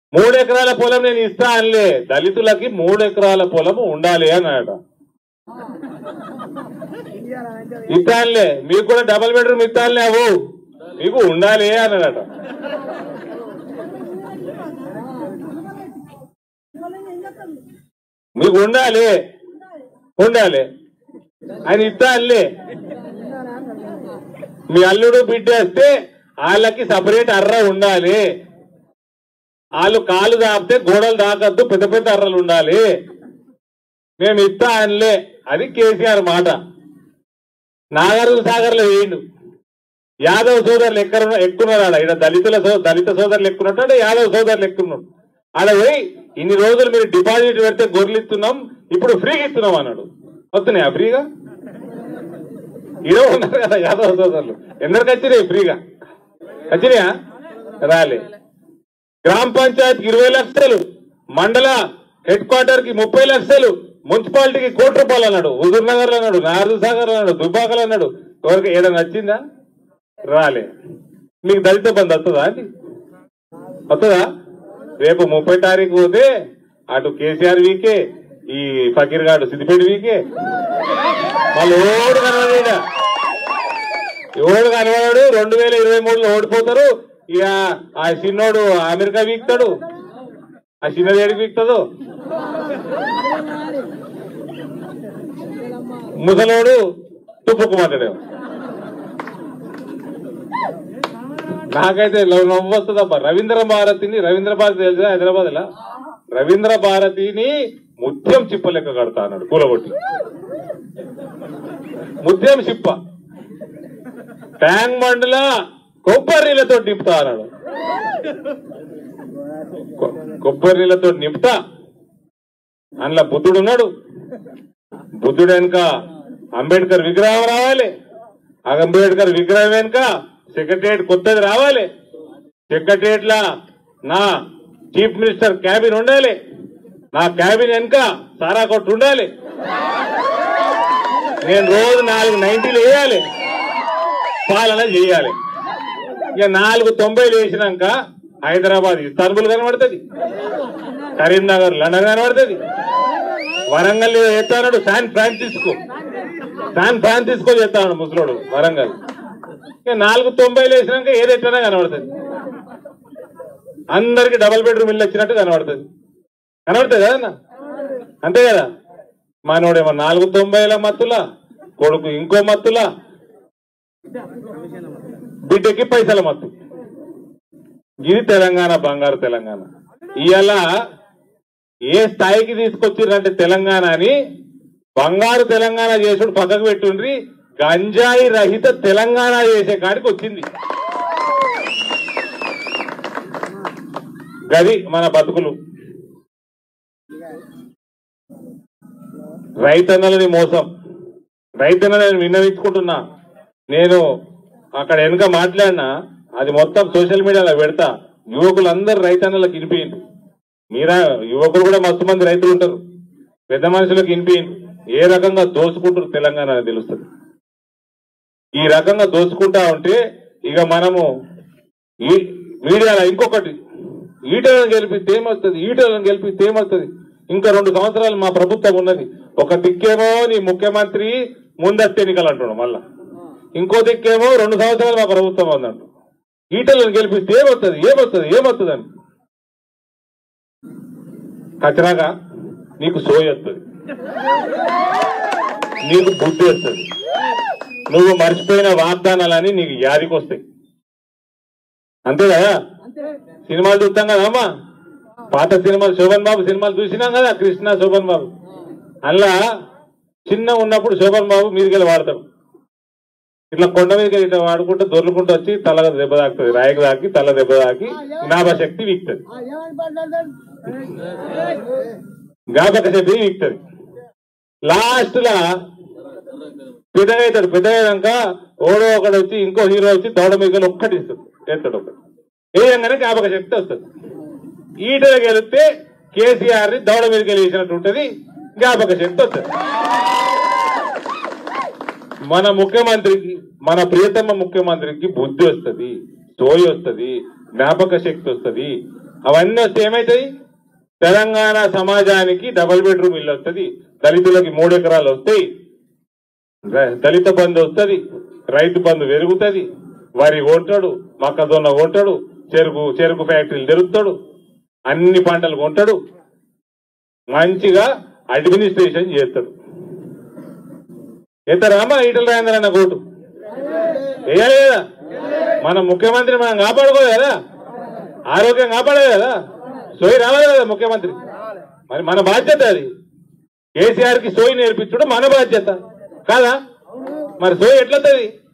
మూడు ఎకరాల పొలం నేను ఇస్తా అనలే దళితులకి మూడు ఎకరాల పొలం ఉండాలి అన్నాడు ఇస్తానులే మీకు కూడా డబల్ బెడ్రూమ్ ఇస్తానులే అవు మీకు ఉండాలి అన్నాడట మీకు ఉండాలి ఉండాలి ఆయన ఇస్తానులే మీ అల్లుడు బిడ్డ వస్తే వాళ్ళకి సపరేట్ అర్ర ఉండాలి వాళ్ళు కాలు దాపితే గోడలు దాకద్దు పెద్ద పెద్ద అర్రలు ఉండాలి మేము ఇస్తా అనలే అది కేసీఆర్ మాట నాగార్జున సాగర్ లో వేయండు యాదవ్ సోదరులు ఎక్కడ ఎక్కున్నారు ఆడ ఇక్కడ దళితుల సో- దళిత సోదరులు ఎక్కున్నట్టు అంటే యాదవ్ సోదరులు ఎక్కున్నాడు ఆడ పోయి ఇన్ని రోజులు మీరు డిపాజిట్ పెడితే గొర్రెలు ఇస్తున్నాం ఇప్పుడు ఫ్రీగా ఇస్తున్నాం అన్నాడు వస్తున్నాయా ఫ్రీగా ఇరవై ఉన్నారు కదా యాదవ్ సోదరులు ఎందరికి వచ్చినాయి ఫ్రీగా వచ్చినాయా రాలే గ్రామ పంచాయతీకి ఇరవై లక్షలు మండల హెడ్ క్వార్టర్ కి ముప్పై లక్షలు మున్సిపాలిటీకి కోటి రూపాయలు అన్నాడు హుజూర్ నగర్ అన్నాడు నారదు సాగర్ అన్నాడు దుబ్బాకలు అన్నాడు ఎవరికి ఏదైనా వచ్చిందా రాలే మీకు దళిత బంధు వస్తుందా అండి వస్తుందా రేపు ముప్పై తారీఖు పోతే అటు కేసీఆర్ వీకే ఈ ఫకీర్ గాడు సిద్దిపేట వీకే వాళ్ళు ఓడు కనబడి ఎవడు కనబడాడు రెండు వేల ఇరవై మూడులో ఓడిపోతారు ఇక ఆ చిన్నోడు అమెరికా వీక్తాడు ఆ చిన్నది ఏడికి వీక్తాడు ముసలోడు తుప్పుకు మాట్లాడాడు నాకైతే లవ్- నవ్వు వస్తుందమ్మా రవీంద్ర భారతిని రవీంద్ర భారతి తెలుసా హైదరాబాద్ లా రవీంద్ర భారతిని ముత్యం చిప్ప లెక్క కడతా అన్నాడు కూలగొట్టి ముత్యం చిప్ప ట్యాంక్ బండ్ల కొబ్బరి నీళ్ళతో నింపుతా అన్నాడు కొ- కొబ్బరి నీళ్ళతో నింపుతా అందులో బుద్ధుడు ఉన్నాడు బుద్ధుడు వెనుక అంబేద్కర్ విగ్రహం రావాలి ఆ అంబేద్కర్ విగ్రహం వెనుక సెక్రటరియట్ కొత్తది రావాలి సెక్రటరియట్ లా నా చీఫ్ మినిస్టర్ క్యాబిన్ ఉండాలి నా క్యాబిన్ వెనుక సారా కొట్టు ఉండాలి నేను రోజు నాలుగు నైన్టీలు వేయాలి పాలన చేయాలి ఇక నాలుగు తొంభైలు వేసినాక హైదరాబాద్ ఇస్తాన్బుల్ కనబడుతుంది కరీంనగర్ లండన్ కనబడుతుంది వరంగల్ ఎత్తాడు శాన్ ఫ్రాన్సిస్కో శాన్ ఫ్రాన్సిస్కో చెప్తాడు ముసలోడు వరంగల్ ఇక నాలుగు తొంభైలు వేసినాక ఏది ఎట్లనే కనబడుతుంది అందరికి డబల్ బెడ్రూమ్ ఇల్లు వచ్చినట్టు కనబడుతుంది కనబడుతుంది కదా అన్న? అంతే కదా మనోడేమో నాలుగు తొంభైల మత్తులా కొడుకు ఇంకో మత్తులా బిడ్డకి పైసల మత్తు ఇది తెలంగాణ బంగారు తెలంగాణ ఇవాళ ఏ స్థాయికి తీసుకొచ్చిర్రంటే తెలంగాణని బంగారు తెలంగాణ చేసుడు పక్కకు పెట్టుండ్రి గంజాయి రహిత తెలంగాణ చేసే కాడికి వచ్చింది గది మన బతుకులు రైతన్నలని మోసం రైతన్నలని విన్నవించుకుంటున్నా నేను అక్కడ వెనుక మాట్లాడినా అది మొత్తం సోషల్ మీడియాలో పెడతా యువకులందరూ రైతన్నలకు వినిపించింది మీరా యువకులు కూడా మస్తు మంది రైతులు ఉంటారు పెద్ద మనుషులకు వినిపించింది ఏ రకంగా దోసుకుంటారు తెలంగాణ అని తెలుస్తుంది ఈ రకంగా దోచుకుంటా ఉంటే ఇక మనము ఈ మీడియాలో ఇంకొకటి ఈటలను గెలిపిస్తే ఏమవుతుంది ఈటలను గెలిపిస్తే ఏమవుతుంది ఇంకా రెండు సంవత్సరాలు మా ప్రభుత్వం ఉన్నది ఒక దిక్కేమో నీ ముఖ్యమంత్రి ముందస్తు ఎన్నికలు అంటున్నాడు మళ్ళా ఇంకో దిక్కేమో రెండు సంవత్సరాలు మా ప్రభుత్వం ఉందంట ఈటలను గెలిపిస్తే ఏమవుతుంది ఏమవుతుంది ఏమవుతుంది అని ఖచ్చితంగా నీకు సోయి వస్తుంది నీకు బుద్ధి వస్తుంది నువ్వు మర్చిపోయిన వాగ్దానాలని నీకు యాదికి వస్తాయి అంతే కదా సినిమాలు చూస్తాం కదా అమ్మా పాత సినిమాలు శోభన్ బాబు సినిమాలు చూసినాం కదా కృష్ణ శోభన్ బాబు అలా చిన్న ఉన్నప్పుడు శోభన్ బాబు మీదికెళ్ళి వాడతాడు ఇట్లా కొండ మీదకి ఇట్లా వాడుకుంటూ దొర్లుకుంటూ వచ్చి తల దెబ్బ తాకుతుంది రాయికి తాకి తల దెబ్బ తాకి జ్ఞాపశక్తి వీక్తుంది జ్ఞాపక శక్తి వీక్తుంది లాస్ట్ లా పెద్దగా అవుతాడు పెద్దగా అయినాక ఓడో ఒకడు వచ్చి ఇంకో హీరో వచ్చి దౌడ మీద ఒక్కటి ఇస్తాడు ఎత్తాడు ఒకటి వేయంగానే జ్ఞాపక శక్తి వస్తుంది ఈటలు గెలిస్తే కేసీఆర్ ని దౌడ మీదకి వేసినట్టు ఉంటది జ్ఞాపక శక్తి వస్తుంది మన ముఖ్యమంత్రికి మన ప్రియతమ ముఖ్యమంత్రికి బుద్ధి వస్తుంది సోయి వస్తుంది జ్ఞాపక శక్తి వస్తుంది అవన్నీ వస్తే ఏమవుతాయి తెలంగాణ సమాజానికి డబుల్ బెడ్రూమ్ ఇల్లు వస్తుంది దళితులకి మూడు ఎకరాలు వస్తాయి ర- దళిత బంధు వస్తుంది రైతు బంధు పెరుగుతుంది వరి కొంటాడు మొక్కజొన్న కొంటాడు చెరుకు చెరుకు ఫ్యాక్టరీలు తెరుస్తాడు అన్ని పంటలు కొంటాడు మంచిగా అడ్మినిస్ట్రేషన్ చేస్తాడు ఎత్తరామా ఈటల రాజేంద్ర అన్న కోటు వేయాలి కదా మన ముఖ్యమంత్రి మనం కాపాడుకోలేదు కదా ఆరోగ్యం కాపాడలేదు కదా సోయి రావాలి కదా ముఖ్యమంత్రి మరి మన బాధ్యత అది కేసీఆర్ కి సోయి నేర్పించడం మన బాధ్యత కాదా మరి సోయి ఎట్లతుంది